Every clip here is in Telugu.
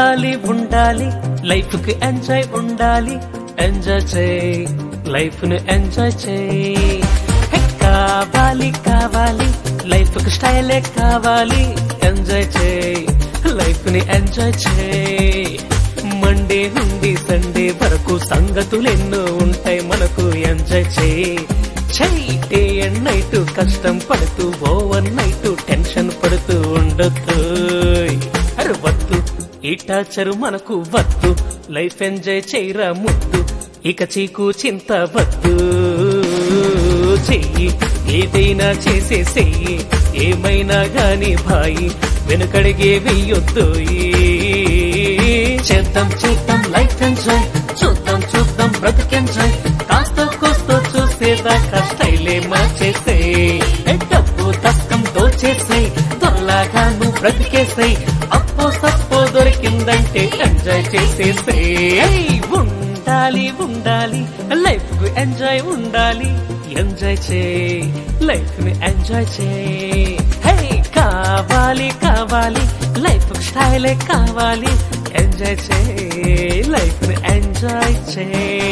ఉండాలి ఉండాలి లైఫ్ కి ఎంజాయ్ ఉండాలి ఎంజాయ్ చేయి లైఫ్ ను ఎంజాయ్ చేయి హే, కావాలి కావాలి లైఫ్ కి స్టైలే కావాలి ఎంజాయ్ చేయి లైఫ్ ని ఎంజాయ్ చేయి మండే నుండి సండే వరకు సంగతులెన్నో ఉంటాయి మనకు ఎంజాయ్ చేయి చెయ్యి డే అండ్ నైట్ కష్టం పడుతూ ఓవర్ నైట్ టెన్షన్ పడుతూ ఉండొద్దు అరే వద్దు ఈ టార్చర్ మనకు వద్దు లైఫ్ ఎంజాయ్ చేయరా ముద్దు ఇక చీకు చింత వద్దు చెయ్యి ఏదైనా చేసేసేయి ఏమైనా గాని భాయి వెనుకడిగే వెయ్యొద్దు చేద్దాం చేద్దాం లైఫ్ ఎంజాయ్ చూద్దాం చూద్దాం బ్రతికెంజాయ్ కాస్త కోస్తో చూసేదాకా స్టైలే మార్చేసే డబ్బు తస్కం దోచేసే దొల్లాగా నువ్వు బ్రతికేసే అప్పో సప్పో దొరికిందంటే ఎంజాయ్ చేసేసే ఉండాలి ఉండాలి లైఫ్ కు ఎంజాయ్ ఉండాలి ఎంజాయ్ చే లైఫ్ ని ఎంజాయ్ చే హే కావాలి కావాలి లైఫ్ స్టైలే కావాలి ఎంజాయ్ చే లైఫ్ ని ఎంజాయ్ చే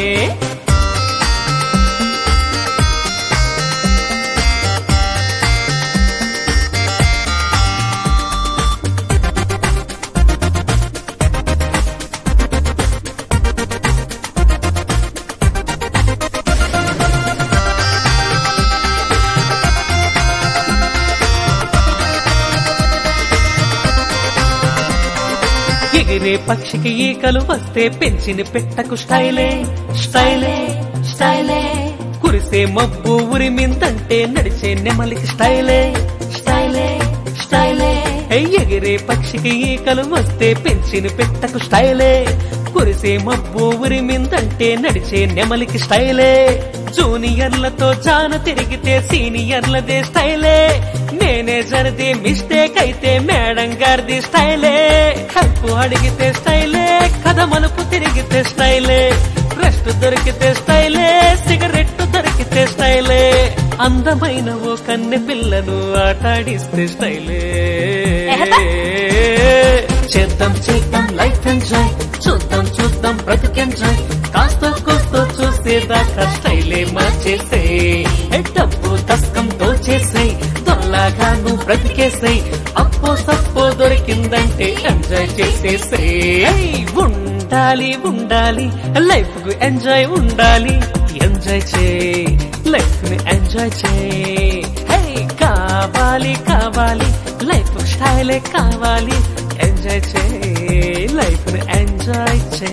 ఎగిరే పక్షికి ఈకలు వస్తే పెంచిన పెట్టకు స్టైలే స్టైలే స్టైలే కురిసే మబ్బు ఉరిమిందంటే నడిచే నెమలికి స్టైలే స్టైలే స్టైలే ఎగిరే పక్షికి ఈకలు వస్తే పెంచిన పెట్టకు స్టైలే కురిసే మబ్బు ఉరిమిందంటే నడిచే నెమలికి స్టైలే జూనియర్లతో చాన తిరిగితే సీనియర్లదే స్టైలే మేనేజర్ది మిస్టేక్ అయితే మేడం గారిది స్టైలే హెల్ప్ అడిగితే స్టైలే కథ మలుపు తిరిగితే స్టైలే రెస్ట్ దొరికితే స్టైలే సిగరెట్ దొరికితే స్టైలే అందమైన ఓ కన్నె పిల్లను ఆటాడిస్తే స్టైలే చేద్దాం చేద్దాం లైఫ్ ఎంజాయ్ చూద్దాం చూద్దాం బ్రతికెంజాయ్ కాస్త కోస్తో చూసేదాకా స్టైలే మార్చేసే డబ్బు తస్కం దోచేసే దొల్లాగా నువ్వు బ్రతికేసే అప్పో సప్పో దొరికిందంటే ఎంజాయ్ చేసేసే ఉండాలి ఉండాలి లైఫ్ కు ఎంజాయ్ ఉండాలి ఎంజాయ్ చే లైఫ్ ని ఎంజాయ్ చే హే కావాలి కావాలి లైఫ్ స్టైలే కావాలి ఎంజాయ్ చే లైఫ్ ని ఎంజాయ్ చే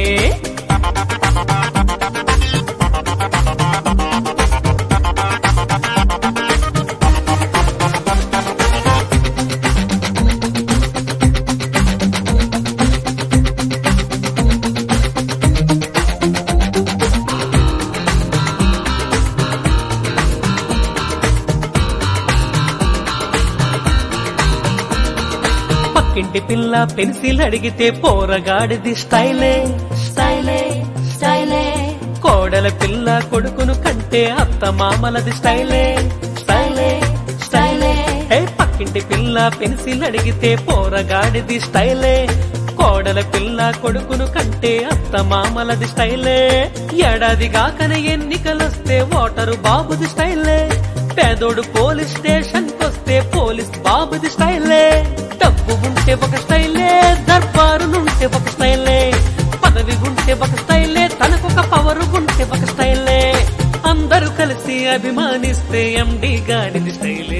పక్కింటి పిల్ల పెన్సిల్ అడిగితే పోరగాడిది స్టైలే స్టైలే స్టైలే కోడల పిల్ల కొడుకును కంటే అత్త మామలది స్టైలే స్టైలే స్టైలే ఏ పక్కింటి పిల్ల పెన్సిల్ అడిగితే పోరగాడిది స్టైలే కోడల పిల్ల కొడుకును కంటే అత్త మామలది స్టైలే ఏడాది కాకనే ఎన్నికలొస్తే ఓటరు బాబుది స్టైలే పేదోడు పోలీస్ స్టేషన్ కొస్తే పోలీస్ బాబుది స్టైలే డబ్బు ఉంటే ఒక స్టైలే దర్బారు నుంటే ఒక స్టైలే పదవి ఉంటే ఒక స్టైలే తనకొక పవర్ ఉంటే ఒక స్టైలే అందరూ కలిసి అభిమానిస్తే ఎండి గాడిది స్టైలే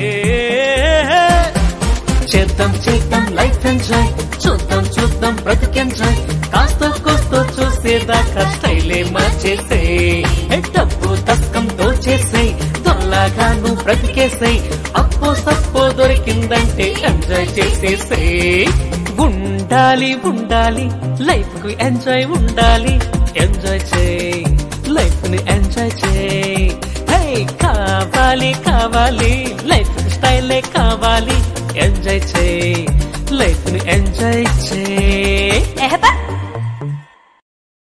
చేద్దాం చేద్దాం లైఫ్ ఎంజాయ్ చూద్దాం చూద్దాం బ్రతికెంజాయ్ కాస్త కోస్తో చూసేదాకా స్టైలే మార్చేసే డబ్బు తస్కం దోచేసే దొల్లాగా నువ్వు బ్రతికేసే అప్పో సప్పో దొరికిందంటే ఎంజాయ్ చేసేసే ఉండాలి ఉండాలి లైఫ్ కు ఎంజాయ్ ఉండాలి ఎంజాయ్ చేయి లైఫ్ ని ఎంజాయ్ చేయి హే కావాలి కావాలి లైఫ్ స్టైలే కావాలి ఎంజాయ్ చేయి లైఫ్ ని ఎంజాయ్ చేయి